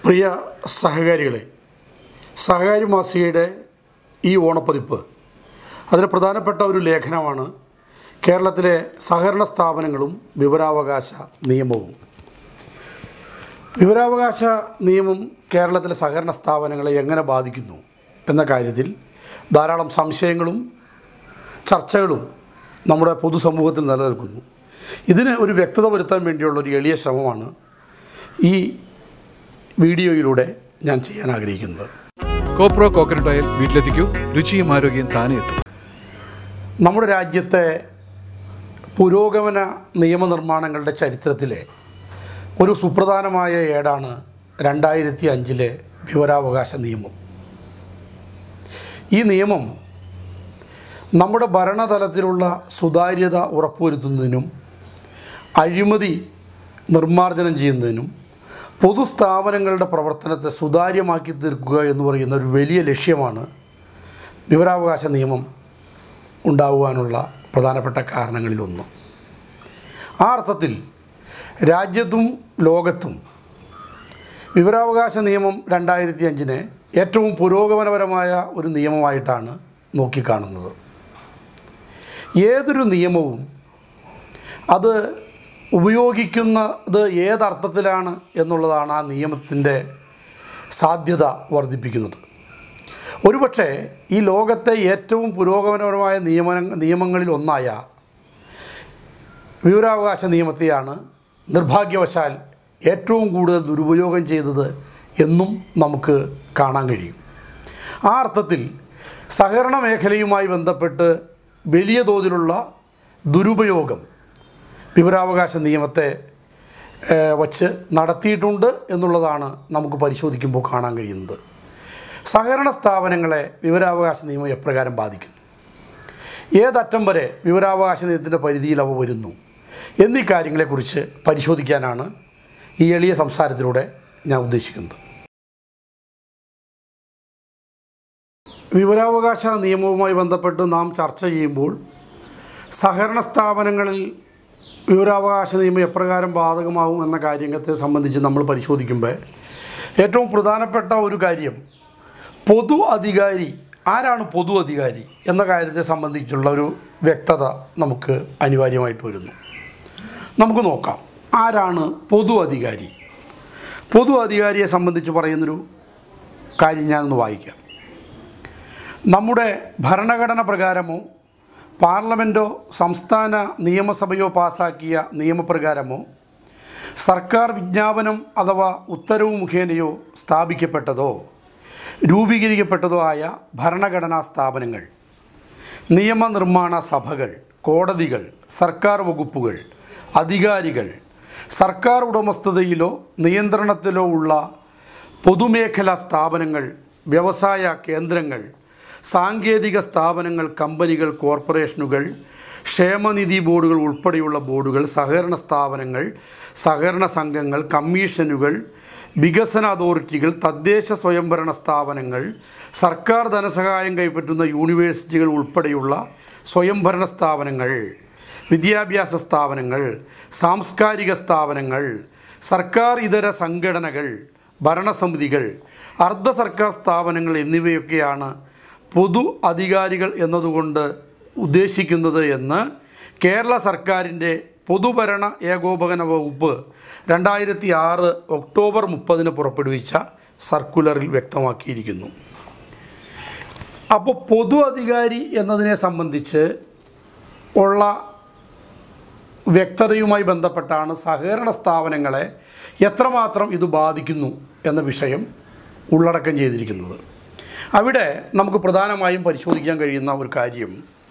പ്രിയ സഹകാരികളെ സഹകാരി മാസികയുടെ ഈ ഓണപ്പതിപ്പ് അതിൽ പ്രധാനപ്പെട്ട ഒരു ലേഖനമാണ് കേരളത്തിലെ സഹകരണ സ്ഥാപനങ്ങളും വിവരാവകാശ നിയമവും വിവരാവകാശ നിയമം കേരളത്തിലെ സഹകരണ സ്ഥാപനങ്ങളെ എങ്ങനെ ബാധിക്കുന്നു എന്ന കാര്യത്തിൽ ധാരാളം സംശയങ്ങളും ചർച്ചകളും നമ്മുടെ പൊതുസമൂഹത്തിൽ നിലനിൽക്കുന്നു ഇതിന് ഒരു വ്യക്തത വരുത്താൻ വേണ്ടിയുള്ള ഒരു എളിയ ശ്രമമാണ് ഈ വീഡിയോയിലൂടെ ഞാൻ ചെയ്യാൻ ആഗ്രഹിക്കുന്നത് കോപ്രോ കോക്കനട്ട് ഓയിൽ വീട്ടിലെത്തിക്കൂ രുചിയും ആരോഗ്യം താനേ എത്തും നമ്മുടെ രാജ്യത്തെ പുരോഗമന നിയമനിർമ്മാണങ്ങളുടെ ചരിത്രത്തിലെ ഒരു സുപ്രധാനമായ ഏടാണ് രണ്ടായിരത്തി അഞ്ചിലെ വിവരാവകാശ നിയമം ഈ നിയമം നമ്മുടെ ഭരണതലത്തിലുള്ള സുതാര്യത ഉറപ്പുവരുത്തുന്നതിനും അഴിമതി നിർമ്മാർജ്ജനം ചെയ്യുന്നതിനും പൊതുസ്ഥാപനങ്ങളുടെ പ്രവർത്തനത്തെ സുതാര്യമാക്കി തീർക്കുക എന്ന് പറയുന്ന ഒരു വലിയ ലക്ഷ്യമാണ് വിവരാവകാശ നിയമം ഉണ്ടാകുവാനുള്ള പ്രധാനപ്പെട്ട കാരണങ്ങളിലൊന്ന് ആ അർത്ഥത്തിൽ രാജ്യത്തും ലോകത്തും വിവരാവകാശ നിയമം രണ്ടായിരത്തി അഞ്ചിനെ ഏറ്റവും പുരോഗമനപരമായ ഒരു നിയമമായിട്ടാണ് നോക്കിക്കാണുന്നത് ഏതൊരു നിയമവും അത് ഉപയോഗിക്കുന്നത് ഏതർത്ഥത്തിലാണ് എന്നുള്ളതാണ് ആ നിയമത്തിൻ്റെ സാധ്യത വർദ്ധിപ്പിക്കുന്നത് ഒരുപക്ഷെ ഈ ലോകത്തെ ഏറ്റവും പുരോഗമനപരമായ നിയമന നിയമങ്ങളിൽ ഒന്നായ വിവരാവകാശ നിയമത്തെയാണ് നിർഭാഗ്യവശാൽ ഏറ്റവും കൂടുതൽ ദുരുപയോഗം ചെയ്തത് എന്നും നമുക്ക് കാണാൻ കഴിയും ആ അർത്ഥത്തിൽ സഹകരണ മേഖലയുമായി ബന്ധപ്പെട്ട് വലിയ തോതിലുള്ള ദുരുപയോഗം വിവരാവകാശ നിയമത്തെ ഏഹ്, വച്ച് നടത്തിയിട്ടുണ്ട് എന്നുള്ളതാണ് നമുക്ക് പരിശോധിക്കുമ്പോൾ കാണാൻ കഴിയുന്നത് സഹകരണ സ്ഥാപനങ്ങളെ വിവരാവകാശ നിയമം എപ്രകാരം ബാധിക്കുന്നു ഏതറ്റം വരെ വിവരാവകാശ നിയമത്തിൻ്റെ പരിധിയിൽ അവ വരുന്നു എന്നീ കാര്യങ്ങളെക്കുറിച്ച് പരിശോധിക്കാനാണ് ഈ എളിയ സംസാരത്തിലൂടെ ഞാൻ ഉദ്ദേശിക്കുന്നത് വിവരാവകാശ നിയമവുമായി ബന്ധപ്പെട്ട് നാം ചർച്ച ചെയ്യുമ്പോൾ സഹകരണ സ്ഥാപനങ്ങളിൽ വിവരാവകാശ നിയമം എപ്രകാരം ബാധകമാവും എന്ന കാര്യത്തെ സംബന്ധിച്ച് നമ്മൾ പരിശോധിക്കുമ്പോൾ ഏറ്റവും പ്രധാനപ്പെട്ട ഒരു കാര്യം പൊതു അധികാരി ആരാണ് പൊതു അധികാരി എന്ന കാര്യത്തെ സംബന്ധിച്ചുള്ള ഒരു വ്യക്തത നമുക്ക് അനിവാര്യമായിട്ട് വരുന്നു നമുക്ക് നോക്കാം ആരാണ് പൊതു അധികാരി പൊതു അധികാരിയെ സംബന്ധിച്ച് പറയുന്നൊരു കാര്യം ഞാനൊന്ന് വായിക്കാം നമ്മുടെ ഭരണഘടന പ്രകാരമോ പാർലമെൻറ്റോ സംസ്ഥാന നിയമസഭയോ പാസാക്കിയ നിയമപ്രകാരമോ സർക്കാർ വിജ്ഞാപനം അഥവാ ഉത്തരവ് മുഖേനയോ സ്ഥാപിക്കപ്പെട്ടതോ രൂപീകരിക്കപ്പെട്ടതോ ആയ ഭരണഘടനാ സ്ഥാപനങ്ങൾ നിയമനിർമ്മാണ സഭകൾ കോടതികൾ സർക്കാർ വകുപ്പുകൾ അധികാരികൾ സർക്കാർ ഉടമസ്ഥതയിലോ നിയന്ത്രണത്തിലോ ഉള്ള പൊതുമേഖലാ സ്ഥാപനങ്ങൾ വ്യവസായ കേന്ദ്രങ്ങൾ സാങ്കേതിക സ്ഥാപനങ്ങൾ കമ്പനികൾ കോർപ്പറേഷനുകൾ ക്ഷേമനിധി ബോർഡുകൾ ഉൾപ്പെടെയുള്ള ബോർഡുകൾ സഹകരണ സ്ഥാപനങ്ങൾ സഹകരണ സംഘങ്ങൾ കമ്മീഷനുകൾ വികസന അതോറിറ്റികൾ തദ്ദേശ സ്വയംഭരണ സ്ഥാപനങ്ങൾ സർക്കാർ ധനസഹായം കൈപ്പറ്റുന്ന യൂണിവേഴ്സിറ്റികൾ ഉൾപ്പെടെയുള്ള സ്വയംഭരണ സ്ഥാപനങ്ങൾ വിദ്യാഭ്യാസ സ്ഥാപനങ്ങൾ സാംസ്കാരിക സ്ഥാപനങ്ങൾ സർക്കാർ ഇതര സംഘടനകൾ ഭരണസമിതികൾ അർദ്ധ സർക്കാർ സ്ഥാപനങ്ങൾ എന്നിവയൊക്കെയാണ് പൊതു അധികാരികൾ എന്നതുകൊണ്ട് ഉദ്ദേശിക്കുന്നത് എന്ന് കേരള സർക്കാരിൻ്റെ പൊതുഭരണ ഏകോപകന വകുപ്പ് രണ്ടായിരത്തി ആറ് ഒക്ടോബർ മുപ്പതിന് പുറപ്പെടുവിച്ച സർക്കുലറിൽ വ്യക്തമാക്കിയിരിക്കുന്നു അപ്പോൾ പൊതു അധികാരി എന്നതിനെ സംബന്ധിച്ച് ഉള്ള വ്യക്തതയുമായി ബന്ധപ്പെട്ടാണ് സഹകരണ സ്ഥാപനങ്ങളെ എത്രമാത്രം ഇത് ബാധിക്കുന്നു എന്ന വിഷയം ഉള്ളടക്കം ചെയ്തിരിക്കുന്നത് അവിടെ നമുക്ക് പ്രധാനമായും പരിശോധിക്കാൻ കഴിയുന്ന ഒരു കാര്യം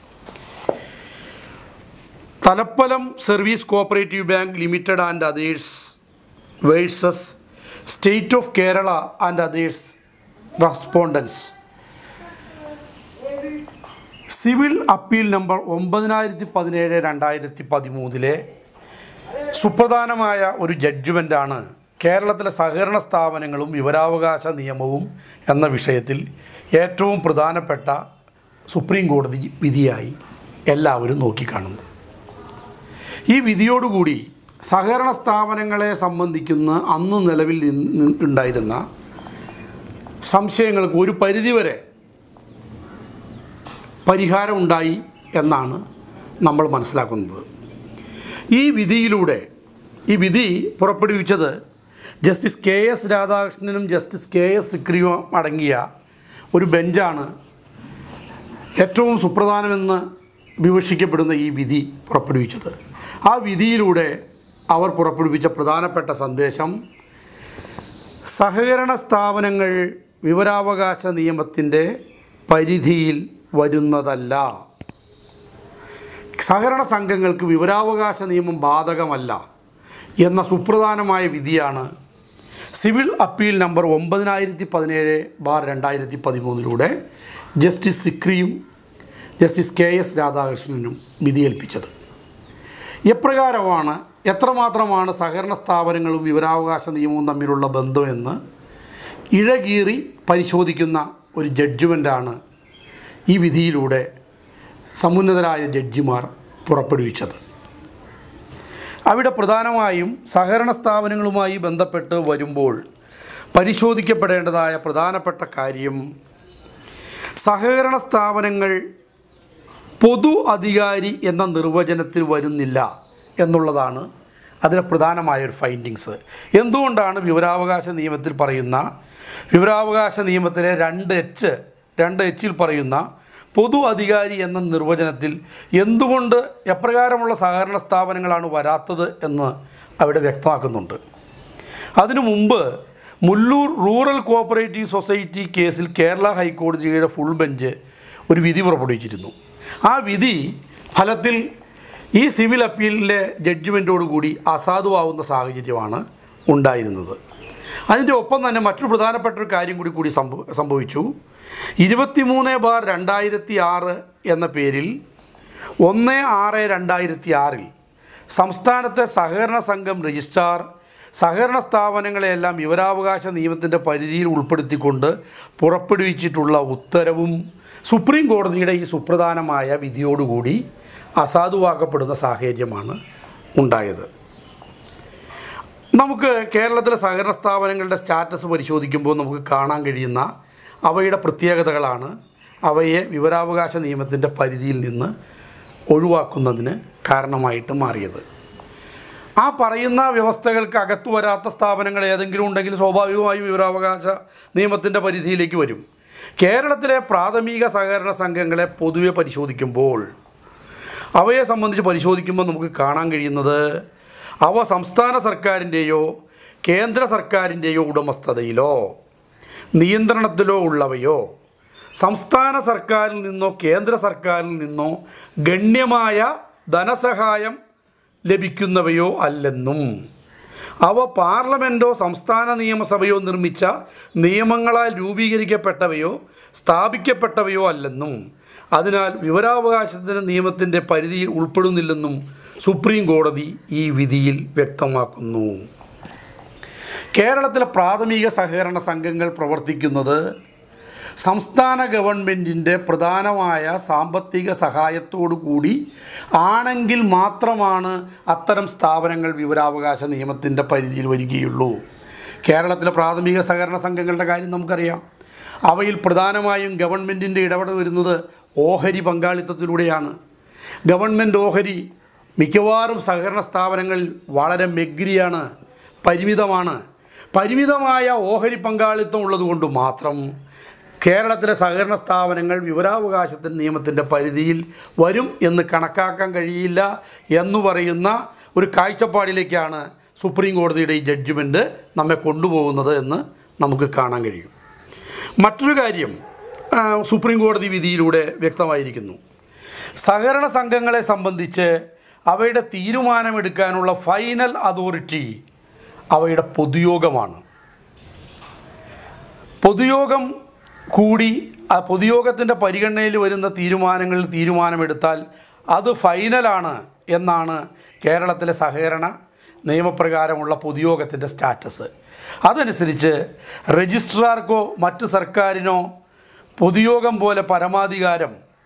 Thalappalam service cooperative bank limited and others versus state of Kerala and others respondents civil appeal number ഒമ്പതിനായിരത്തി പതിനേഴ് രണ്ടായിരത്തി പതിമൂന്നിലെ സുപ്രധാനമായ ഒരു ജഡ്ജ്മെൻ്റാണ് കേരളത്തിലെ സഹകരണ സ്ഥാപനങ്ങളും വിവരാവകാശ നിയമവും എന്ന വിഷയത്തിൽ ഏറ്റവും പ്രധാനപ്പെട്ട സുപ്രീം കോടതി വിധിയായി എല്ലാവരും നോക്കിക്കാണുന്നത് ഈ വിധിയോടുകൂടി സഹകരണ സ്ഥാപനങ്ങളെ സംബന്ധിക്കുന്ന അന്ന് നിലവിൽ നിന്ന് ഉണ്ടായിരുന്ന സംശയങ്ങൾക്ക് ഒരു പരിധിവരെ പരിഹാരം ഉണ്ടായി എന്നാണ് നമ്മൾ മനസ്സിലാക്കുന്നത് ഈ വിധിയിലൂടെ ഈ വിധി പുറപ്പെടുവിച്ചത് ജസ്റ്റിസ് കെ എസ് രാധാകൃഷ്ണനും ജസ്റ്റിസ് കെ എസ് സിക്രിയും അടങ്ങിയ ഒരു ബെഞ്ചാണ് ഏറ്റവും സുപ്രധാനമെന്ന് വിവക്ഷിക്കപ്പെടുന്ന ഈ വിധി പുറപ്പെടുവിച്ചത് ആ വിധിയിലൂടെ അവർ പുറപ്പെടുവിച്ച പ്രധാനപ്പെട്ട സന്ദേശം സഹകരണ സ്ഥാപനങ്ങൾ വിവരാവകാശ നിയമത്തിൻ്റെ പരിധിയിൽ വരുന്നതല്ല സഹകരണ സംഘങ്ങൾക്ക് വിവരാവകാശ നിയമം ബാധകമല്ല എന്ന സുപ്രധാനമായ വിധിയാണ് സിവിൽ അപ്പീൽ നമ്പർ ഒമ്പതിനായിരത്തി പതിനേഴ് ബാർ രണ്ടായിരത്തി പതിമൂന്നിലൂടെ ജസ്റ്റിസ് സിക്രിയും ജസ്റ്റിസ് കെ എസ് രാധാകൃഷ്ണനും വിധിയേൽപ്പിച്ചത് എപ്രകാരമാണ് എത്രമാത്രമാണ് സഹകരണ സ്ഥാപനങ്ങളും വിവരാവകാശ നിയമവും തമ്മിലുള്ള ബന്ധമെന്ന് ഇഴകീറി പരിശോധിക്കുന്ന ഒരു ജഡ്ജ്മെൻ്റാണ് ഈ വിധിയിലൂടെ സമുന്നതരായ ജഡ്ജിമാർ പുറപ്പെടുവിച്ചത് അവിടെ പ്രധാനമായും സഹകരണ സ്ഥാപനങ്ങളുമായി ബന്ധപ്പെട്ട് വരുമ്പോൾ പരിശോധിക്കപ്പെടേണ്ടതായ പ്രധാനപ്പെട്ട കാര്യം സഹകരണ സ്ഥാപനങ്ങൾ പൊതു അധികാരി എന്ന നിർവചനത്തിൽ വരുന്നില്ല എന്നുള്ളതാണ് അതിലെ പ്രധാനമായ ഒരു ഫൈൻഡിങ്സ് എന്തുകൊണ്ടാണ് വിവരാവകാശ നിയമത്തിൽ പറയുന്ന വിവരാവകാശ നിയമത്തിലെ രണ്ട് എച്ച് രണ്ട് എച്ചിൽ പറയുന്ന പൊതു അധികാരി എന്ന നിർവചനത്തിൽ എന്തുകൊണ്ട് എപ്രകാരമുള്ള സഹകരണ സ്ഥാപനങ്ങളാണ് വരാത്തത് എന്ന് അവിടെ വ്യക്തമാക്കുന്നുണ്ട് അതിനു മുമ്പ് മുല്ലൂർ റൂറൽ കോഓപ്പറേറ്റീവ് സൊസൈറ്റി കേസിൽ കേരള ഹൈക്കോടതിയുടെ ഫുൾ ബെഞ്ച് ഒരു വിധി പുറപ്പെടുവിച്ചിരുന്നു ആ വിധി ഫലത്തിൽ ഈ സിവിൽ അപ്പീലിലെ ജഡ്ജ്മെൻറ്റോടുകൂടി അസാധുവാകുന്ന സാഹചര്യമാണ് ഉണ്ടായിരുന്നത് അതിൻ്റെ ഒപ്പം തന്നെ മറ്റൊരു പ്രധാനപ്പെട്ട ഒരു കാര്യം കൂടി കൂടി സംഭവ സംഭവിച്ചു ഇരുപത്തിമൂന്ന് ബാർ രണ്ടായിരത്തി ആറ് എന്ന പേരിൽ ഒന്ന് ആറ് രണ്ടായിരത്തി ആറിൽ സംസ്ഥാനത്തെ സഹകരണ സംഘം രജിസ്ട്രാർ സഹകരണ സ്ഥാപനങ്ങളെയെല്ലാം വിവരാവകാശ നിയമത്തിൻ്റെ പരിധിയിൽ ഉൾപ്പെടുത്തിക്കൊണ്ട് പുറപ്പെടുവിച്ചിട്ടുള്ള ഉത്തരവും സുപ്രീം കോടതിയുടെ ഈ സുപ്രധാനമായ വിധിയോടുകൂടി അസാധുവാക്കപ്പെടുന്ന സാഹചര്യമാണ് ഉണ്ടായത് നമുക്ക് കേരളത്തിലെ സഹകരണ സ്ഥാപനങ്ങളുടെ സ്റ്റാറ്റസ് പരിശോധിക്കുമ്പോൾ നമുക്ക് കാണാൻ കഴിയുന്ന അവയുടെ പ്രത്യേകതകളാണ് അവയെ വിവരാവകാശ നിയമത്തിൻ്റെ പരിധിയിൽ നിന്ന് ഒഴിവാക്കുന്നതിന് കാരണമായിട്ട് മാറിയത് ആ പറയുന്ന വ്യവസ്ഥകൾക്ക് അകത്തു വരാത്ത സ്ഥാപനങ്ങൾ ഏതെങ്കിലും ഉണ്ടെങ്കിൽ സ്വാഭാവികമായും വിവരാവകാശ നിയമത്തിൻ്റെ പരിധിയിലേക്ക് വരും കേരളത്തിലെ പ്രാഥമിക സഹകരണ സംഘങ്ങളെ പൊതുവെ പരിശോധിക്കുമ്പോൾ അവയെ സംബന്ധിച്ച് പരിശോധിക്കുമ്പോൾ നമുക്ക് കാണാൻ കഴിയുന്നത് അവ സംസ്ഥാന സർക്കാരിൻ്റെയോ കേന്ദ്ര സർക്കാരിൻ്റെയോ ഉടമസ്ഥതയിലോ നിയന്ത്രണത്തിലോ ഉള്ളവയോ സംസ്ഥാന സർക്കാരിൽ നിന്നോ കേന്ദ്ര സർക്കാരിൽ നിന്നോ ഗണ്യമായ ധനസഹായം ലഭിക്കുന്നവയോ അല്ലെന്നും അവ പാർലമെൻറ്റോ സംസ്ഥാന നിയമസഭയോ നിർമ്മിച്ച നിയമങ്ങളാൽ രൂപീകരിക്കപ്പെട്ടവയോ സ്ഥാപിക്കപ്പെട്ടവയോ അല്ലെന്നും അതിനാൽ വിവരാവകാശത്തിന് നിയമത്തിൻ്റെ പരിധിയിൽ ഉൾപ്പെടുന്നില്ലെന്നും സുപ്രീം കോടതി ഈ വിധിയിൽ വ്യക്തമാക്കുന്നു കേരളത്തിലെ പ്രാഥമിക സഹകരണ സംഘങ്ങൾ പ്രവർത്തിക്കുന്നത് സംസ്ഥാന ഗവൺമെൻറ്റിൻ്റെ പ്രധാനമായ സാമ്പത്തിക സഹായത്തോടു കൂടി ആണെങ്കിൽ മാത്രമാണ് അത്തരം സ്ഥാപനങ്ങൾ വിവരാവകാശ നിയമത്തിൻ്റെ പരിധിയിൽ വരികയുള്ളൂ കേരളത്തിലെ പ്രാഥമിക സഹകരണ സംഘങ്ങളുടെ കാര്യം നമുക്കറിയാം അവയിൽ പ്രധാനമായും ഗവൺമെൻറ്റിൻ്റെ ഇടപെടൽ വരുന്നത് ഓഹരി പങ്കാളിത്തത്തിലൂടെയാണ് ഗവൺമെൻറ് ഓഹരി മിക്കവാറും സഹകരണ സ്ഥാപനങ്ങളിൽ വളരെ മെഗ്രിയാണ് പരിമിതമാണ് പരിമിതമായ ഓഹരി പങ്കാളിത്തം ഉള്ളതുകൊണ്ട് മാത്രം കേരളത്തിലെ സഹകരണ സ്ഥാപനങ്ങൾ വിവരാവകാശത്തിന് നിയമത്തിൻ്റെ പരിധിയിൽ വരും എന്ന് കണക്കാക്കാൻ കഴിയില്ല എന്ന് പറയുന്ന ഒരു കാഴ്ചപ്പാടിലേക്കാണ് സുപ്രീം കോടതിയുടെ ഈ ജഡ്ജ്മെൻറ്റ് നമ്മെ കൊണ്ടുപോകുന്നത് എന്ന് നമുക്ക് കാണാൻ കഴിയും മറ്റൊരു കാര്യം ആ, സുപ്രീം കോടതി വിധിയിലൂടെ വ്യക്തമായിരിക്കുന്നു സഹകരണ സംഘങ്ങളെ സംബന്ധിച്ച് അവയുടെ തീരുമാനമെടുക്കാനുള്ള ഫൈനൽ അതോറിറ്റി അവയുടെ പൊതുയോഗമാണ് പൊതുയോഗം കൂടി ആ പൊതുയോഗത്തിൻ്റെ പരിഗണനയിൽ വരുന്ന തീരുമാനങ്ങളിൽ തീരുമാനമെടുത്താൽ അത് ഫൈനലാണ് എന്നാണ് കേരളത്തിലെ സഹകരണ നിയമപ്രകാരമുള്ള പൊതുയോഗത്തിൻ്റെ സ്റ്റാറ്റസ് അതനുസരിച്ച് രജിസ്ട്രാർക്കോ മറ്റ് സർക്കാരിനോ പൊതുയോഗം പോലെ പരമാധികാരം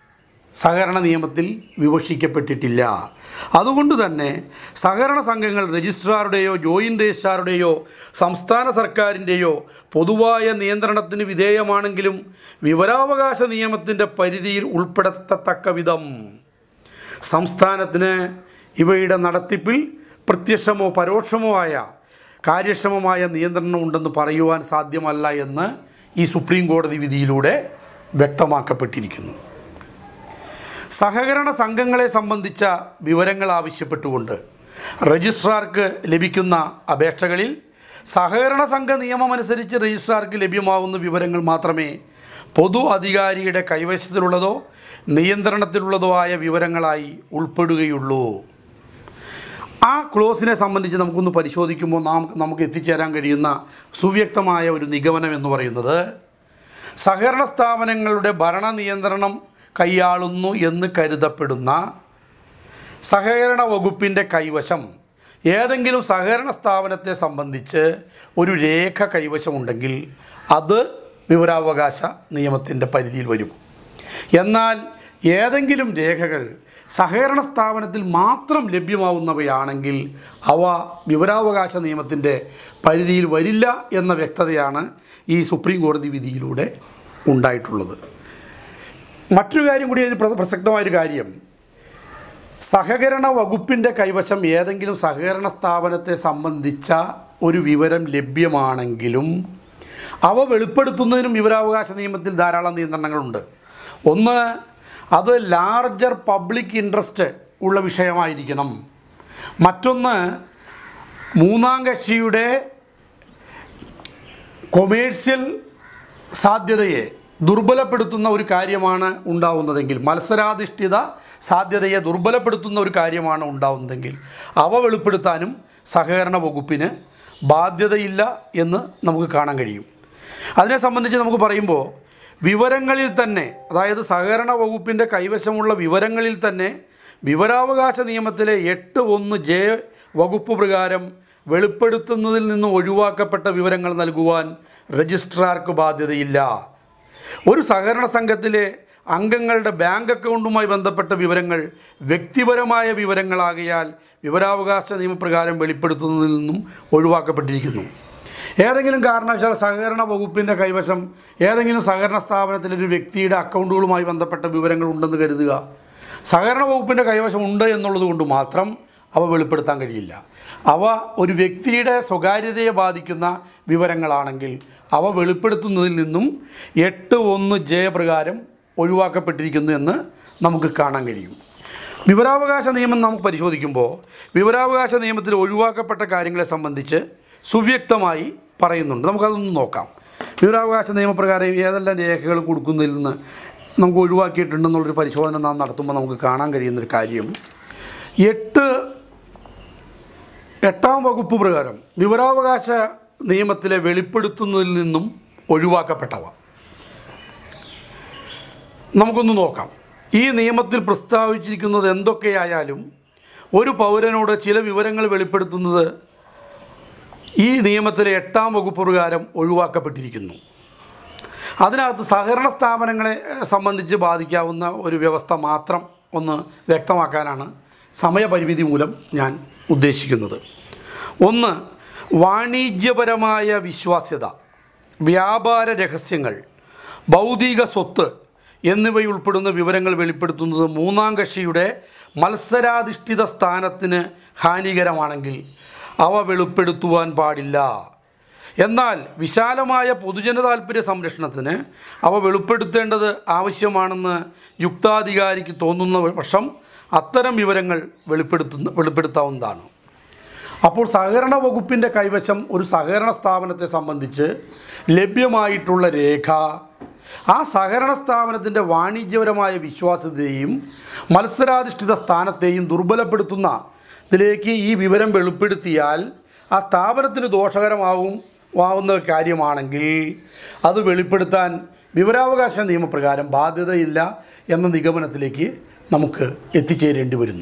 സഹകരണ നിയമത്തിൽ വിവക്ഷിക്കപ്പെട്ടിട്ടില്ല അതുകൊണ്ട് തന്നെ സഹകരണ സംഘങ്ങൾ രജിസ്ട്രാറുടെയോ ജോയിൻ്റ് രജിസ്ട്രാറുടെയോ സംസ്ഥാന സർക്കാരിൻ്റെയോ പൊതുവായ നിയന്ത്രണത്തിന് വിധേയമാണെങ്കിലും വിവരാവകാശ നിയമത്തിൻ്റെ പരിധിയിൽ ഉൾപ്പെടുത്തത്തക്ക വിധം സംസ്ഥാനത്തിന് ഇവയുടെ നടത്തിപ്പിൽ പ്രത്യക്ഷമോ പരോക്ഷമോ ആയ കാര്യക്ഷമമായ നിയന്ത്രണം ഉണ്ടെന്ന് പറയുവാൻ സാധ്യമല്ല എന്ന് ഈ സുപ്രീം കോടതി വിധിയിലൂടെ വ്യക്തമാക്കപ്പെട്ടിരിക്കുന്നു സഹകരണ സംഘങ്ങളെ സംബന്ധിച്ച വിവരങ്ങൾ ആവശ്യപ്പെട്ടുകൊണ്ട് രജിസ്ട്രാർക്ക് ലഭിക്കുന്ന അപേക്ഷകളിൽ സഹകരണ സംഘ നിയമമനുസരിച്ച് രജിസ്ട്രാർക്ക് ലഭ്യമാവുന്ന വിവരങ്ങൾ മാത്രമേ പൊതു അധികാരിയുടെ കൈവശത്തിലുള്ളതോ നിയന്ത്രണത്തിലുള്ളതോ ആയ വിവരങ്ങളായി ഉൾപ്പെടുകയുള്ളൂ ആ ക്ലോസിനെ സംബന്ധിച്ച് നമുക്കൊന്ന് പരിശോധിക്കുമ്പോൾ നാം നമുക്ക് എത്തിച്ചേരാൻ കഴിയുന്ന സുവ്യക്തമായ ഒരു നിഗമനം എന്ന് പറയുന്നത് സഹകരണ സ്ഥാപനങ്ങളുടെ ഭരണ നിയന്ത്രണം കൈയാളുന്നു എന്ന് കരുതപ്പെടുന്ന സഹകരണ വകുപ്പിൻ്റെ കൈവശം ഏതെങ്കിലും സഹകരണ സ്ഥാപനത്തെ സംബന്ധിച്ച് ഒരു രേഖ കൈവശമുണ്ടെങ്കിൽ അത് വിവരാവകാശ നിയമത്തിൻ്റെ പരിധിയിൽ വരും എന്നാൽ ഏതെങ്കിലും രേഖകൾ സഹകരണ സ്ഥാപനത്തിൽ മാത്രം ലഭ്യമാവുന്നവയാണെങ്കിൽ അവ വിവരാവകാശ നിയമത്തിൻ്റെ പരിധിയിൽ വരില്ല എന്ന വ്യക്തതയാണ് ഈ സുപ്രീം കോടതി വിധിയിലൂടെ ഉണ്ടായിട്ടുള്ളത് മറ്റൊരു കാര്യം കൂടി ഇതിൽ പ്ര- പ്രസക്തമായൊരു കാര്യം സഹകരണ വകുപ്പിൻ്റെ കൈവശം ഏതെങ്കിലും സഹകരണ സ്ഥാപനത്തെ സംബന്ധിച്ച ഒരു വിവരം ലഭ്യമാണെങ്കിലും അവ വെളിപ്പെടുത്തുന്നതിനും വിവരാവകാശ നിയമത്തിൽ ധാരാളം നിയന്ത്രണങ്ങളുണ്ട് ഒന്ന് അത് ലാർജർ പബ്ലിക് ഇൻട്രസ്റ്റ് ഉള്ള വിഷയമായിരിക്കണം മറ്റൊന്ന് മൂന്നാം കക്ഷിയുടെ കൊമേഴ്സ്യൽ സാധ്യതയെ ദുർബലപ്പെടുത്തുന്ന ഒരു കാര്യമാണ് ഉണ്ടാവുന്നതെങ്കിൽ മത്സരാധിഷ്ഠിത സാധ്യതയെ ദുർബലപ്പെടുത്തുന്ന ഒരു കാര്യമാണ് ഉണ്ടാവുന്നതെങ്കിൽ അവ വെളിപ്പെടുത്താനും സഹകരണ വകുപ്പിന് ബാധ്യതയില്ല എന്ന് നമുക്ക് കാണാൻ കഴിയും അതിനെ സംബന്ധിച്ച് നമുക്ക് പറയുമ്പോൾ വിവരങ്ങളിൽ തന്നെ അതായത് സഹകരണ വകുപ്പിൻ്റെ കൈവശമുള്ള വിവരങ്ങളിൽ തന്നെ വിവരാവകാശ നിയമത്തിലെ എട്ട് ഒന്ന് ജെ വകുപ്പ് പ്രകാരം വെളിപ്പെടുത്തുന്നതിൽ നിന്ന് ഒഴിവാക്കപ്പെട്ട വിവരങ്ങൾ നൽകുവാൻ രജിസ്ട്രാർക്ക് ബാധ്യതയില്ല ഒരു സഹകരണ സംഘത്തിലെ അംഗങ്ങളുടെ ബാങ്ക് അക്കൗണ്ടുമായി ബന്ധപ്പെട്ട വിവരങ്ങൾ വ്യക്തിപരമായ വിവരങ്ങളാകിയാൽ വിവരാവകാശ നിയമപ്രകാരം വെളിപ്പെടുത്തുന്നതിൽ നിന്നും ഒഴിവാക്കപ്പെട്ടിരിക്കുന്നു ഏതെങ്കിലും കാരണവശാൽ സഹകരണ വകുപ്പിൻ്റെ കൈവശം ഏതെങ്കിലും സഹകരണ സ്ഥാപനത്തിലെ ഒരു വ്യക്തിയുടെ അക്കൗണ്ടുകളുമായി ബന്ധപ്പെട്ട വിവരങ്ങൾ ഉണ്ടെന്ന് കരുതുക സഹകരണ വകുപ്പിൻ്റെ കൈവശം ഉണ്ട് എന്നുള്ളത് കൊണ്ട് മാത്രം അവ വെളിപ്പെടുത്താൻ കഴിയില്ല അവ ഒരു വ്യക്തിയുടെ സ്വകാര്യതയെ ബാധിക്കുന്ന വിവരങ്ങളാണെങ്കിൽ അവ വെളിപ്പെടുത്തുന്നതിൽ നിന്നും എട്ട് ഒന്ന് ജെ പ്രകാരം ഒഴിവാക്കപ്പെട്ടിരിക്കുന്നു എന്ന് നമുക്ക് കാണാൻ കഴിയും വിവരാവകാശ നിയമം നമുക്ക് പരിശോധിക്കുമ്പോൾ വിവരാവകാശ നിയമത്തിൽ ഒഴിവാക്കപ്പെട്ട കാര്യങ്ങളെ സംബന്ധിച്ച് സുവ്യക്തമായി പറയുന്നുണ്ട് നമുക്കതൊന്ന് നോക്കാം വിവരാവകാശ നിയമപ്രകാരം ഏതെല്ലാം രേഖകൾ കൊടുക്കുന്നതിൽ നിന്ന് നമുക്ക് ഒഴിവാക്കിയിട്ടുണ്ടെന്നുള്ളൊരു പരിശോധന നാം നടത്തുമ്പോൾ നമുക്ക് കാണാൻ കഴിയുന്നൊരു കാര്യം എട്ട് എട്ടാം വകുപ്പ് പ്രകാരം വിവരാവകാശ നിയമത്തിലെ വെളിപ്പെടുത്തുന്നതിൽ നിന്നും ഒഴിവാക്കപ്പെട്ടവ നമുക്കൊന്ന് നോക്കാം ഈ നിയമത്തിൽ പ്രസ്താവിച്ചിരിക്കുന്നത് എന്തൊക്കെയായാലും ഒരു പൗരനോട് ചില വിവരങ്ങൾ വെളിപ്പെടുത്തുന്നത് ഈ നിയമത്തിലെ എട്ടാം വകുപ്പ് പ്രകാരം ഒഴിവാക്കപ്പെട്ടിരിക്കുന്നു അതിനകത്ത് സഹകരണ സ്ഥാപനങ്ങളെ ഏഹ്, സംബന്ധിച്ച് ബാധിക്കാവുന്ന ഒരു വ്യവസ്ഥ മാത്രം ഒന്ന് വ്യക്തമാക്കാനാണ് സമയപരിമിതി മൂലം ഞാൻ ഉദ്ദേശിക്കുന്നത് ഒന്ന് വാണിജ്യപരമായ വിശ്വാസ്യത വ്യാപാര രഹസ്യങ്ങൾ ഭൗതിക സ്വത്ത് എന്നിവയുൾപ്പെടുന്ന വിവരങ്ങൾ വെളിപ്പെടുത്തുന്നത് മൂന്നാം കക്ഷിയുടെ മത്സരാധിഷ്ഠിത സ്ഥാനത്തിന് ഹാനികരമാണെങ്കിൽ അവ വെളിപ്പെടുത്തുവാൻ പാടില്ല എന്നാൽ വിശാലമായ പൊതുജന താൽപ്പര്യ സംരക്ഷണത്തിന് അവ വെളിപ്പെടുത്തേണ്ടത് ആവശ്യമാണെന്ന് യുക്താധികാരിക്ക് തോന്നുന്ന പക്ഷം അത്തരം വിവരങ്ങൾ വെളിപ്പെടുത്തുന്ന വെളിപ്പെടുത്താവുന്നതാണ് അപ്പോൾ സഹകരണ വകുപ്പിൻ്റെ കൈവശം ഒരു സഹകരണ സ്ഥാപനത്തെ സംബന്ധിച്ച് ലഭ്യമായിട്ടുള്ള രേഖ ആ സഹകരണ സ്ഥാപനത്തിൻ്റെ വാണിജ്യപരമായ വിശ്വാസ്യതയെയും മത്സരാധിഷ്ഠിത സ്ഥാനത്തെയും ദുർബലപ്പെടുത്തുന്ന ഇതിലേക്ക് ഈ വിവരം വെളിപ്പെടുത്തിയാൽ ആ സ്ഥാപനത്തിന് ദോഷകരമാവും ആവുന്ന കാര്യമാണെങ്കിൽ അത് വെളിപ്പെടുത്താൻ വിവരാവകാശ നിയമപ്രകാരം ബാധ്യതയില്ല എന്ന നിഗമനത്തിലേക്ക് നമുക്ക് എത്തിച്ചേരേണ്ടി വരുന്നു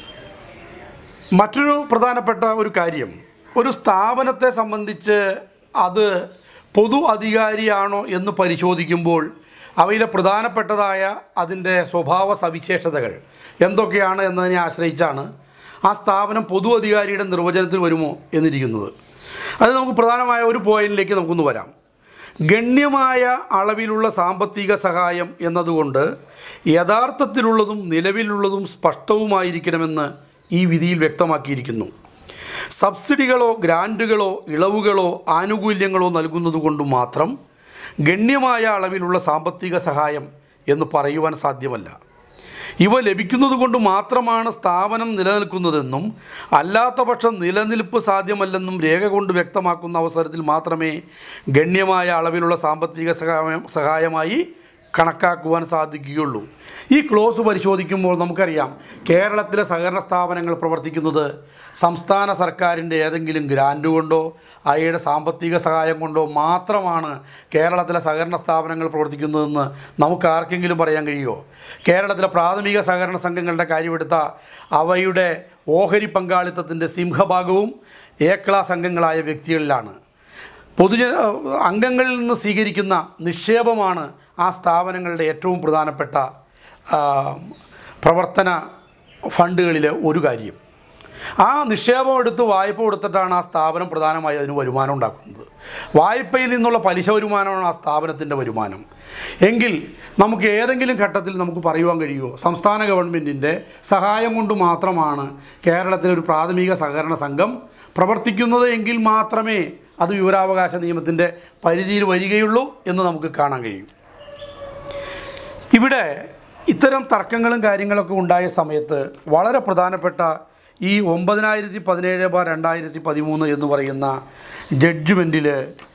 മറ്റൊരു പ്രധാനപ്പെട്ട ഒരു കാര്യം ഒരു സ്ഥാപനത്തെ സംബന്ധിച്ച് അത് പൊതു അധികാരിയാണോ എന്ന് പരിശോധിക്കുമ്പോൾ അവയിലെ പ്രധാനപ്പെട്ടതായ അതിൻ്റെ സ്വഭാവ സവിശേഷതകൾ എന്തൊക്കെയാണ് എന്നതിനെ ആശ്രയിച്ചാണ് ആ സ്ഥാപനം പൊതു അധികാരിയുടെ നിർവചനത്തിൽ വരുമോ എന്നിരിക്കുന്നത് അത് നമുക്ക് പ്രധാനമായ ഒരു പോയിന്റിലേക്ക് നമുക്കൊന്ന് വരാം ഗണ്യമായ അളവിലുള്ള സാമ്പത്തിക സഹായം എന്നതുകൊണ്ട് യഥാർത്ഥത്തിലുള്ളതും നിലവിലുള്ളതും സ്പഷ്ടവുമായിരിക്കണമെന്ന് ഈ വിധിയിൽ വ്യക്തമാക്കിയിരിക്കുന്നു സബ്സിഡികളോ ഗ്രാൻറ്റുകളോ ഇളവുകളോ ആനുകൂല്യങ്ങളോ നൽകുന്നതുകൊണ്ട് മാത്രം ഗണ്യമായ അളവിലുള്ള സാമ്പത്തിക സഹായം എന്ന് പറയുവാൻ സാധ്യമല്ല ഇവ ലഭിക്കുന്നത് കൊണ്ട് മാത്രമാണ് സ്ഥാപനം നിലനിൽക്കുന്നതെന്നും അല്ലാത്ത പക്ഷം നിലനിൽപ്പ് സാധ്യമല്ലെന്നും രേഖ കൊണ്ട് വ്യക്തമാക്കുന്ന അവസരത്തിൽ മാത്രമേ ഗണ്യമായ അളവിലുള്ള സാമ്പത്തിക സഹായം സഹായമായി കണക്കാക്കുവാൻ സാധിക്കുകയുള്ളൂ ഈ ക്ലോസ് പരിശോധിക്കുമ്പോൾ നമുക്കറിയാം കേരളത്തിലെ സഹകരണ സ്ഥാപനങ്ങൾ പ്രവർത്തിക്കുന്നത് സംസ്ഥാന സർക്കാരിൻ്റെ ഏതെങ്കിലും ഗ്രാൻഡ് കൊണ്ടോ അവയുടെ സാമ്പത്തിക സഹായം കൊണ്ടോ മാത്രമാണ് കേരളത്തിലെ സഹകരണ സ്ഥാപനങ്ങൾ പ്രവർത്തിക്കുന്നതെന്ന് നമുക്ക് ആർക്കെങ്കിലും പറയാൻ കഴിയുമോ കേരളത്തിലെ പ്രാഥമിക സഹകരണ സംഘങ്ങളുടെ കാര്യമെടുത്ത അവയുടെ ഓഹരി പങ്കാളിത്തത്തിൻ്റെ സിംഹഭാഗവും എ ക്ലാസ് അംഗങ്ങളായ വ്യക്തികളിലാണ് പൊതുജന അംഗങ്ങളിൽ നിന്ന് സ്വീകരിക്കുന്ന നിക്ഷേപമാണ് ആ സ്ഥാപനങ്ങളുടെ ഏറ്റവും പ്രധാനപ്പെട്ട ആ, പ്രവർത്തന ഫണ്ടുകളിലെ ഒരു കാര്യം ആ നിക്ഷേപം എടുത്ത് വായ്പ കൊടുത്തിട്ടാണ് ആ സ്ഥാപനം പ്രധാനമായും അതിന് വരുമാനം ഉണ്ടാക്കുന്നത് വായ്പയിൽ നിന്നുള്ള പലിശ വരുമാനമാണ് ആ സ്ഥാപനത്തിൻ്റെ വരുമാനം എങ്കിൽ നമുക്ക് ഏതെങ്കിലും ഘട്ടത്തിൽ നമുക്ക് പറയുവാൻ കഴിയുമോ സംസ്ഥാന ഗവൺമെൻറ്റിൻ്റെ സഹായം കൊണ്ട് മാത്രമാണ് കേരളത്തിലെ ഒരു പ്രാഥമിക സഹകരണ സംഘം പ്രവർത്തിക്കുന്നത് എങ്കിൽ മാത്രമേ അത് വിവരാവകാശ നിയമത്തിൻ്റെ പരിധിയിൽ വരികയുള്ളൂ എന്ന് നമുക്ക് കാണാൻ കഴിയും ഇവിടെ ഇത്തരം തർക്കങ്ങളും കാര്യങ്ങളൊക്കെ ഉണ്ടായ സമയത്ത് വളരെ പ്രധാനപ്പെട്ട ഈ ഒമ്പതിനായിരത്തി പതിനേഴ് ബാർ രണ്ടായിരത്തി പതിമൂന്ന് എന്ന് പറയുന്ന ജഡ്ജ്മെൻറ്റിൽ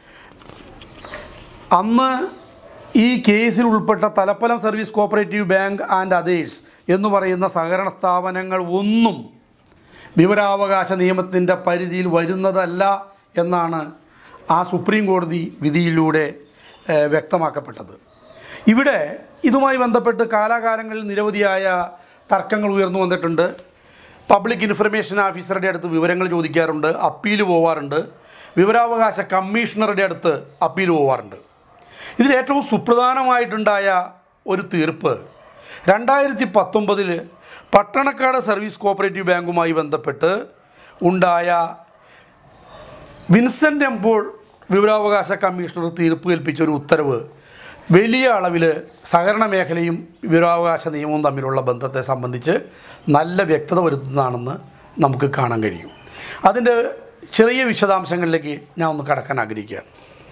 അന്ന് ഈ കേസിൽ ഉൾപ്പെട്ട Thalappalam service cooperative bank and others എന്ന് പറയുന്ന സഹകരണ സ്ഥാപനങ്ങൾ ഒന്നും വിവരാവകാശ നിയമത്തിൻ്റെ പരിധിയിൽ വരുന്നതല്ല എന്നാണ് ആ സുപ്രീം കോടതി വിധിയിലൂടെ ഏഹ്, വ്യക്തമാക്കപ്പെട്ടത് ഇവിടെ ഇതുമായി ബന്ധപ്പെട്ട് കാലാകാലങ്ങളിൽ നിരവധിയായ തർക്കങ്ങൾ ഉയർന്നു വന്നിട്ടുണ്ട് പബ്ലിക് ഇൻഫർമേഷൻ ഓഫീസറുടെ അടുത്ത് വിവരങ്ങൾ ചോദിക്കാറുണ്ട് അപ്പീൽ പോവാറുണ്ട് വിവരാവകാശ കമ്മീഷണറുടെ അടുത്ത് അപ്പീൽ പോവാറുണ്ട് ഇതിൽ ഏറ്റവും സുപ്രധാനമായിട്ടുണ്ടായ ഒരു തീർപ്പ് രണ്ടായിരത്തി പത്തൊമ്പതിൽ പട്ടണക്കാട് സർവീസ് കോപ്പറേറ്റീവ് ബാങ്കുമായി ബന്ധപ്പെട്ട് ഉണ്ടായ വിൻസെൻ്റ് എംപോൾ വിവരാവകാശ കമ്മീഷണർ തീർപ്പ് കൽപ്പിച്ച ഒരു ഉത്തരവ് വലിയ അളവിൽ സഹകരണ മേഖലയും വിവരാവകാശ നിയമവും തമ്മിലുള്ള ബന്ധത്തെ സംബന്ധിച്ച് നല്ല വ്യക്തത വരുത്തുന്നതാണെന്ന് നമുക്ക് കാണാൻ കഴിയും അതിൻ്റെ ചെറിയ വിശദാംശങ്ങളിലേക്ക് ഞാൻ ഒന്ന് കടക്കാൻ ആഗ്രഹിക്കുകയാണ്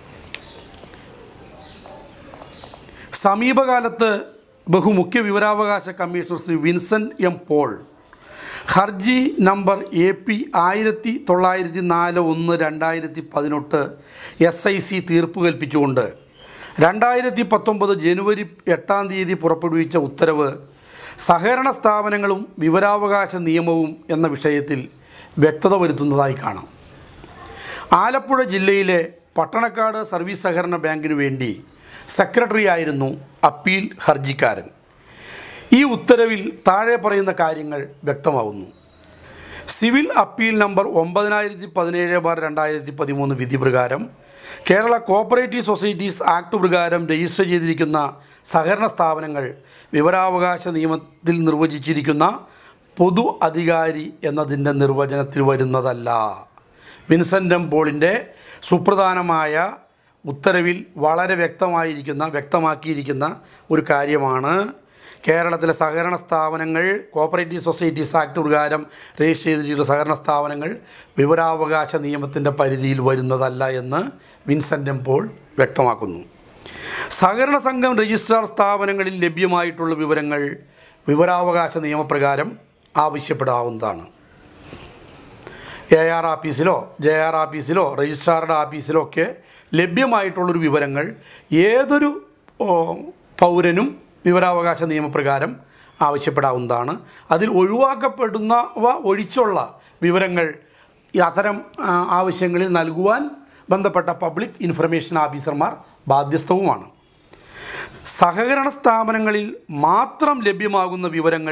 സമീപകാലത്ത് ബഹുമുഖ്യ വിവരാവകാശ കമ്മീഷണർ ശ്രീ വിൻസെൻ്റ് എം പോൾ ഹർജി നമ്പർ എ പി ആയിരത്തി തൊള്ളായിരത്തി നാല് ഒന്ന് രണ്ടായിരത്തി പതിനെട്ട് എസ് ഐ സി തീർപ്പ് കൽപ്പിച്ചുകൊണ്ട് രണ്ടായിരത്തി പത്തൊമ്പത് ജനുവരി എട്ടാം തീയതി പുറപ്പെടുവിച്ച ഉത്തരവ് സഹകരണ സ്ഥാപനങ്ങളും വിവരാവകാശ നിയമവും എന്ന വിഷയത്തിൽ വ്യക്തത വരുത്തുന്നതായി കാണാം ആലപ്പുഴ ജില്ലയിലെ പട്ടണക്കാട് സർവീസ് സഹകരണ ബാങ്കിനു വേണ്ടി സെക്രട്ടറി ആയിരുന്നു അപ്പീൽ ഹർജിക്കാരൻ ഈ ഉത്തരവിൽ താഴെ പറയുന്ന കാര്യങ്ങൾ വ്യക്തമാവുന്നു സിവിൽ അപ്പീൽ നമ്പർ ഒമ്പതിനായിരത്തി പതിനേഴ് ബാർ രണ്ടായിരത്തി പതിമൂന്ന് വിധി പ്രകാരം കേരള കോപ്പറേറ്റീവ് സൊസൈറ്റീസ് ആക്ട് പ്രകാരം രജിസ്റ്റർ ചെയ്തിരിക്കുന്ന സഹകരണ സ്ഥാപനങ്ങൾ വിവരാവകാശ നിയമത്തിൽ നിർവചിച്ചിരിക്കുന്ന പൊതു അധികാരി എന്നതിൻ്റെ നിർവചനത്തിൽ വരുന്നതല്ല വിൻസെൻ്റ് എം പോളിൻ്റെ സുപ്രധാനമായ ഉത്തരവിൽ വളരെ വ്യക്തമായിരിക്കുന്ന വ്യക്തമാക്കിയിരിക്കുന്ന ഒരു കാര്യമാണ് കേരളത്തിലെ സഹകരണ സ്ഥാപനങ്ങൾ കോപ്പറേറ്റീവ് സൊസൈറ്റീസ് ആക്ട് പ്രകാരം രജിസ്റ്റർ ചെയ്തിട്ടുള്ള സഹകരണ സ്ഥാപനങ്ങൾ വിവരാവകാശ നിയമത്തിൻ്റെ പരിധിയിൽ വരുന്നതല്ല എന്ന് വിൻസെൻ്റ് എം പോൾ വ്യക്തമാക്കുന്നു സഹകരണ സംഘം രജിസ്ട്രാർ സ്ഥാപനങ്ങളിൽ ലഭ്യമായിട്ടുള്ള വിവരങ്ങൾ വിവരാവകാശ നിയമപ്രകാരം ആവശ്യപ്പെടാവുന്നതാണ് എ ആർ ആഫീസിലോ ജെ ആർ ആഫീസിലോ രജിസ്ട്രാറുടെ ആഫീസിലോ ഒക്കെ ലഭ്യമായിട്ടുള്ളൊരു വിവരങ്ങൾ ഏതൊരു ഓ, പൗരനും വിവരാവകാശ നിയമപ്രകാരം ആവശ്യപ്പെടാവുന്നതാണ് അതിൽ ഒഴിവാക്കപ്പെടുന്നവ ഒഴിച്ചുള്ള വിവരങ്ങൾ ഈ അത്തരം ആ, ആവശ്യങ്ങളിൽ നൽകുവാൻ ബന്ധപ്പെട്ട പബ്ലിക് ഇൻഫർമേഷൻ ഓഫീസർമാർ ബാധ്യസ്ഥവുമാണ് സഹകരണ സ്ഥാപനങ്ങളിൽ മാത്രം ലഭ്യമാകുന്ന വിവരങ്ങൾ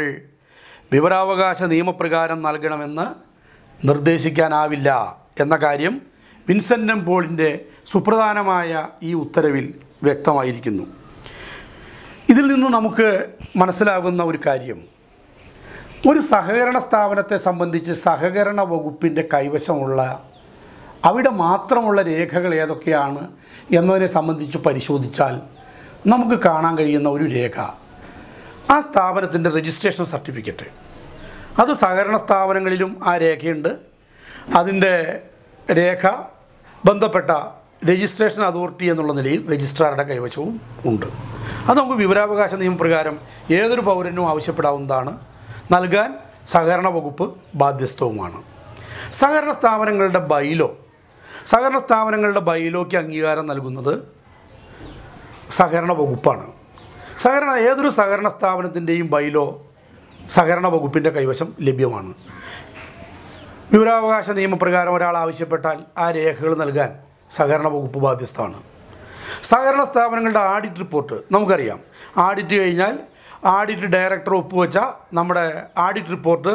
വിവരാവകാശ നിയമപ്രകാരം നൽകണമെന്ന് നിർദ്ദേശിക്കാനാവില്ല എന്ന കാര്യം വിൻസെൻ്റ് എം പോളിൻ്റെ സുപ്രധാനമായ ഈ ഉത്തരവിൽ വ്യക്തമായിരിക്കുന്നു ഇതിൽ നിന്ന് നമുക്ക് മനസ്സിലാകുന്ന ഒരു കാര്യം ഒരു സഹകരണ സ്ഥാപനത്തെ സംബന്ധിച്ച് സഹകരണ വകുപ്പിൻ്റെ കൈവശമുള്ള അവിടെ മാത്രമുള്ള രേഖകൾ ഏതൊക്കെയാണ് എന്നതിനെ സംബന്ധിച്ച് പരിശോധിച്ചാൽ നമുക്ക് കാണാൻ കഴിയുന്ന ഒരു രേഖ ആ സ്ഥാപനത്തിൻ്റെ രജിസ്ട്രേഷൻ സർട്ടിഫിക്കറ്റ് അത് സഹകരണ സ്ഥാപനങ്ങളിലും ആ രേഖയുണ്ട് അതിൻ്റെ രേഖ ബന്ധപ്പെട്ട രജിസ്ട്രേഷൻ അതോറിറ്റി എന്നുള്ള നിലയിൽ രജിസ്ട്രാറുടെ കൈവശവും ഉണ്ട് അത് നമുക്ക് വിവരാവകാശ നിയമപ്രകാരം ഏതൊരു പൗരനും ആവശ്യപ്പെടാവുന്നതാണ് നൽകാൻ സഹകരണ വകുപ്പ് ബാധ്യസ്ഥവുമാണ് സഹകരണ സ്ഥാപനങ്ങളുടെ ബൈലോ സഹകരണ സ്ഥാപനങ്ങളുടെ ബൈലോയ്ക്ക് അംഗീകാരം നൽകുന്നത് സഹകരണ വകുപ്പാണ് സഹകരണ ഏതൊരു സഹകരണ സ്ഥാപനത്തിൻ്റെയും ബൈലോ സഹകരണ വകുപ്പിൻ്റെ കൈവശം ലഭ്യമാണ് വിവരാവകാശ നിയമപ്രകാരം ഒരാൾ ആവശ്യപ്പെട്ടാൽ ആ രേഖകൾ നൽകാൻ സഹകരണ വകുപ്പ് ബാധ്യസ്ഥമാണ് സഹകരണ സ്ഥാപനങ്ങളുടെ ആഡിറ്റ് റിപ്പോർട്ട് നമുക്കറിയാം ആഡിറ്റ് കഴിഞ്ഞാൽ ആഡിറ്റ് ഡയറക്ടർ ഒപ്പുവെച്ച നമ്മുടെ ആഡിറ്റ് റിപ്പോർട്ട്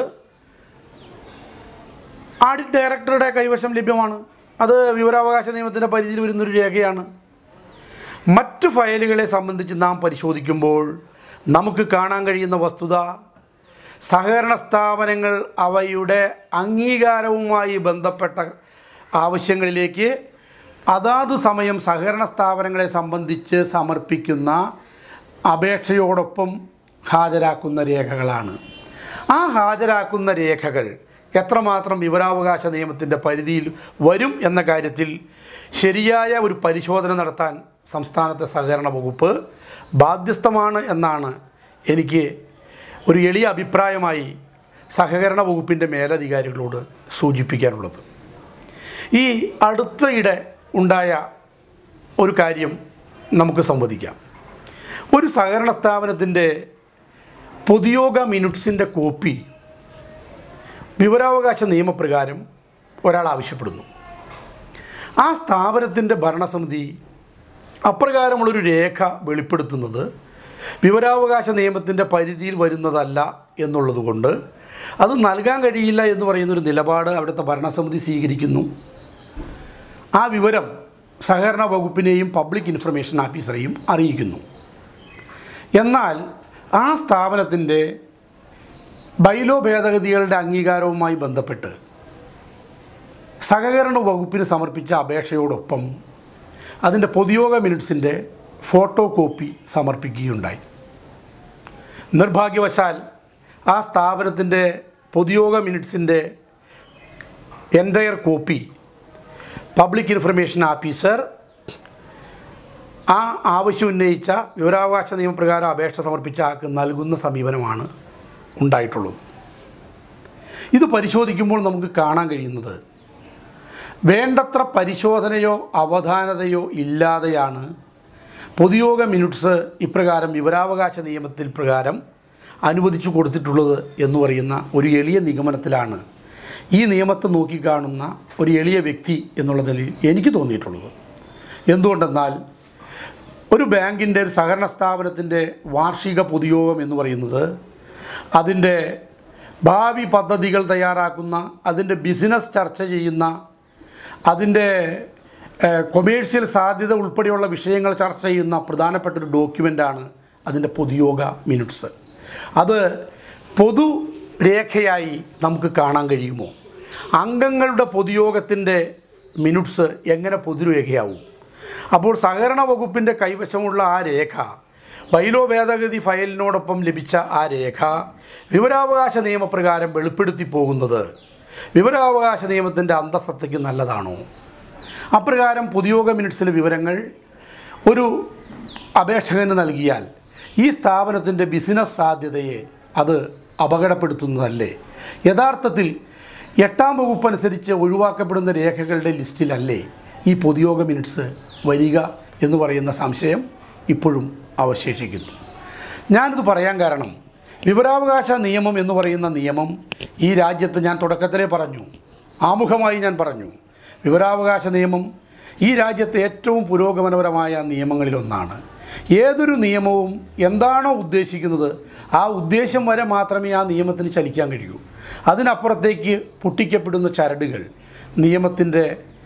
ആഡിറ്റ് ഡയറക്ടറുടെ കൈവശം ലഭ്യമാണ് അത് വിവരാവകാശ നിയമത്തിൻ്റെ പരിധിയിൽ വരുന്നൊരു രേഖയാണ് മറ്റ് ഫയലുകളെ സംബന്ധിച്ച് നാം പരിശോധിക്കുമ്പോൾ നമുക്ക് കാണാൻ കഴിയുന്ന വസ്തുത സഹകരണ സ്ഥാപനങ്ങൾ അവയുടെ അംഗീകാരവുമായി ബന്ധപ്പെട്ട ആവശ്യങ്ങളിലേക്ക് അതാത് സമയം സഹകരണ സ്ഥാപനങ്ങളെ സംബന്ധിച്ച് സമർപ്പിക്കുന്ന അപേക്ഷയോടൊപ്പം ഹാജരാക്കുന്ന രേഖകളാണ് ആ ഹാജരാക്കുന്ന രേഖകൾ എത്രമാത്രം വിവരാവകാശ നിയമത്തിൻ്റെ പരിധിയിൽ വരും എന്ന കാര്യത്തിൽ ശരിയായ ഒരു പരിശോധന നടത്താൻ സംസ്ഥാനത്തെ സഹകരണ വകുപ്പ് ബാധ്യസ്ഥമാണ് എന്നാണ് എനിക്ക് ഒരു എളിയ അഭിപ്രായമായി സഹകരണ വകുപ്പിൻ്റെ മേലധികാരികളോട് സൂചിപ്പിക്കാനുള്ളത് ഈ അടുത്തയിടെ ഉണ്ടായ ഒരു കാര്യം നമുക്ക് സംവദിക്കാം ഒരു സഹകരണ സ്ഥാപനത്തിൻ്റെ പൊതുയോഗ മിനിറ്റ്സിൻ്റെ കോപ്പി വിവരാവകാശ നിയമപ്രകാരം ഒരാൾ ആവശ്യപ്പെടുന്നു ആ സ്ഥാപനത്തിൻ്റെ ഭരണസമിതി അപ്രകാരമുള്ളൊരു രേഖ വെളിപ്പെടുത്തുന്നത് വിവരാവകാശ നിയമത്തിൻ്റെ പരിധിയിൽ വരുന്നതല്ല എന്നുള്ളതുകൊണ്ട് അത് നൽകാൻ കഴിയില്ല എന്ന് പറയുന്നൊരു നിലപാട് അവിടുത്തെ ഭരണസമിതി സ്വീകരിക്കുന്നു ആ വിവരം സഹകരണ വകുപ്പിനെയും പബ്ലിക് ഇൻഫർമേഷൻ ഓഫീസറെയും അറിയിക്കുന്നു എന്നാൽ ആ സ്ഥാപനത്തിൻ്റെ ബൈലോ ഭേദഗതികളുടെ അംഗീകാരവുമായി ബന്ധപ്പെട്ട് സഹകരണ വകുപ്പിന് സമർപ്പിച്ച അപേക്ഷയോടൊപ്പം അതിൻ്റെ പൊതുയോഗ മിനിറ്റ്സിൻ്റെ ഫോട്ടോ കോപ്പി സമർപ്പിക്കുകയുണ്ടായി നിർഭാഗ്യവശാൽ ആ സ്ഥാപനത്തിൻ്റെ പൊതുയോഗ മിനിറ്റ്സിൻ്റെ entire copy public information officer ആ ആവശ്യം ഉന്നയിച്ച വിവരാവകാശ നിയമപ്രകാരം അപേക്ഷ സമർപ്പിച്ച ആൾക്ക് നൽകുന്ന സമീപനമാണ് ഉണ്ടായിട്ടുള്ളത് ഇത് പരിശോധിക്കുമ്പോൾ നമുക്ക് കാണാൻ കഴിയുന്നത് വേണ്ടത്ര പരിശോധനയോ അവധാനതയോ ഇല്ലാതെയാണ് പൊതുയോഗ മിനിറ്റ്സ് ഇപ്രകാരം വിവരാവകാശ നിയമത്തിൽ പ്രകാരം അനുവദിച്ചു കൊടുത്തിട്ടുള്ളത് എന്ന് പറയുന്ന ഒരു എളിയ നിഗമനത്തിലാണ് ഈ നിയമത്തെ നോക്കിക്കാണുന്ന ഒരു എളിയ വ്യക്തി എന്നുള്ളതിൽ എനിക്ക് തോന്നിയിട്ടുള്ളത് എന്തുകൊണ്ടെന്നാൽ ഒരു ബാങ്കിൻ്റെ ഒരു സഹകരണ സ്ഥാപനത്തിൻ്റെ വാർഷിക പൊതുയോഗം എന്ന് പറയുന്നത് അതിൻ്റെ ഭാവി പദ്ധതികൾ തയ്യാറാക്കുന്ന അതിൻ്റെ ബിസിനസ് ചർച്ച ചെയ്യുന്ന അതിൻ്റെ കൊമേഴ്ഷ്യൽ സാധ്യത ഉൾപ്പെടെയുള്ള വിഷയങ്ങൾ ചർച്ച ചെയ്യുന്ന പ്രധാനപ്പെട്ട ഒരു ഡോക്യുമെൻ്റാണ് അതിൻ്റെ പൊതുയോഗ മിനിറ്റ്സ് അത് പൊതു രേഖയായി നമുക്ക് കാണാൻ കഴിയുമോ അംഗങ്ങളുടെ പൊതുയോഗത്തിൻ്റെ മിനിറ്റ്സ് എങ്ങനെ പൊതുരേഖയാവും അപ്പോൾ സഹകരണ വകുപ്പിൻ്റെ കൈവശമുള്ള ആ രേഖ ബൈലോ ഭേദഗതി ഫയലിനോടൊപ്പം ലഭിച്ച ആ രേഖ വിവരാവകാശ നിയമപ്രകാരം വെളിപ്പെടുത്തി പോകുന്നത് വിവരാവകാശ നിയമത്തിൻ്റെ അന്തസ്സത്തയ്ക്ക് നല്ലതാണോ അപ്രകാരം പൊതുയോഗ മിനിറ്റ്സിലെ വിവരങ്ങൾ ഒരു അപേക്ഷകന് നൽകിയാൽ ഈ സ്ഥാപനത്തിൻ്റെ ബിസിനസ് സാധ്യതയെ അത് അപകടപ്പെടുത്തുന്നതല്ലേ യഥാർത്ഥത്തിൽ എട്ടാം വകുപ്പ് അനുസരിച്ച് ഒഴിവാക്കപ്പെടുന്ന രേഖകളുടെ ലിസ്റ്റിലല്ലേ ഈ പൊതുയോഗ മിനിറ്റ്സ് വരിക എന്ന് പറയുന്ന സംശയം ഇപ്പോഴും അവശേഷിക്കുന്നു ഞാനിത് പറയാൻ കാരണം വിവരാവകാശ നിയമം എന്ന് പറയുന്ന നിയമം ഈ രാജ്യത്ത് ഞാൻ തുടക്കത്തിലേ പറഞ്ഞു ആമുഖമായി ഞാൻ പറഞ്ഞു വിവരാവകാശ നിയമം ഈ രാജ്യത്തെ ഏറ്റവും പുരോഗമനപരമായ നിയമങ്ങളിലൊന്നാണ് ഏതൊരു നിയമവും എന്താണോ ഉദ്ദേശിക്കുന്നത് ആ ഉദ്ദേശം വരെ മാത്രമേ ആ നിയമത്തിന് ചലിക്കാൻ കഴിയൂ അതിനപ്പുറത്തേക്ക് പൊട്ടിക്കപ്പെടുന്ന ചരടുകൾ നിയമത്തിൻ്റെ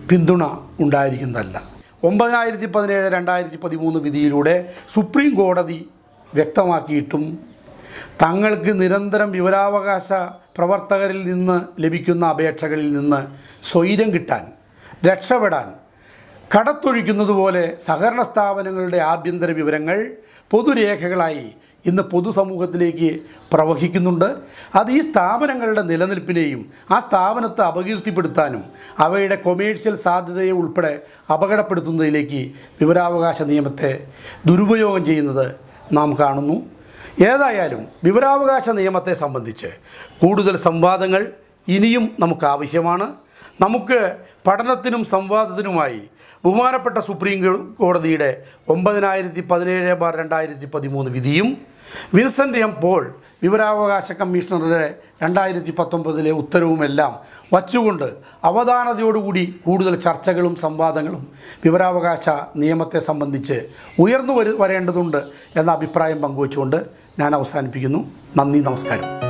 പിന്തുണ ഉണ്ടായിരിക്കുന്നതല്ല ഒമ്പതിനായിരത്തി പതിനേഴ് രണ്ടായിരത്തി പതിമൂന്ന് വിധിയിലൂടെ സുപ്രീം കോടതി വ്യക്തമാക്കിയിട്ടും തങ്ങൾക്ക് നിരന്തരം വിവരാവകാശ പ്രവർത്തകരിൽ നിന്ന് ലഭിക്കുന്ന അപേക്ഷകളിൽ നിന്ന് സ്വൈരം കിട്ടാൻ രക്ഷപ്പെടാൻ കടത്തൊഴിക്കുന്നത് പോലെ സഹകരണ സ്ഥാപനങ്ങളുടെ ആഭ്യന്തര വിവരങ്ങൾ പൊതുരേഖകളായി ഇന്ന് പൊതുസമൂഹത്തിലേക്ക് പ്രവഹിക്കുന്നുണ്ട് അത് ഈ സ്ഥാപനങ്ങളുടെ നിലനിൽപ്പിനെയും ആ സ്ഥാപനത്തെ അപകീർത്തിപ്പെടുത്താനും അവയുടെ കൊമേഴ്ഷ്യൽ സാധ്യതയെ ഉൾപ്പെടെ അപകടപ്പെടുത്തുന്നതിലേക്ക് വിവരാവകാശ നിയമത്തെ ദുരുപയോഗം ചെയ്യുന്നത് നാം കാണുന്നു ഏതായാലും വിവരാവകാശ നിയമത്തെ സംബന്ധിച്ച് കൂടുതൽ സംവാദങ്ങൾ ഇനിയും നമുക്ക് ആവശ്യമാണ് നമുക്ക് പഠനത്തിനും സംവാദത്തിനുമായി ബഹുമാനപ്പെട്ട സുപ്രീം കോടതിയുടെ ഒമ്പതിനായിരത്തി പതിനേഴ് ബാർ രണ്ടായിരത്തി പതിമൂന്ന് വിധിയും വിൻസെൻ്റ് എം പോൾ വിവരാവകാശ കമ്മീഷണറുടെ രണ്ടായിരത്തി പത്തൊമ്പതിലെ ഉത്തരവുമെല്ലാം വച്ചുകൊണ്ട് അവധാനതയോടുകൂടി കൂടുതൽ ചർച്ചകളും സംവാദങ്ങളും വിവരാവകാശ നിയമത്തെ സംബന്ധിച്ച് ഉയർന്നു വരു വരേണ്ടതുണ്ട് എന്ന അഭിപ്രായം പങ്കുവച്ചുകൊണ്ട് ഞാൻ അവസാനിപ്പിക്കുന്നു നന്ദി നമസ്കാരം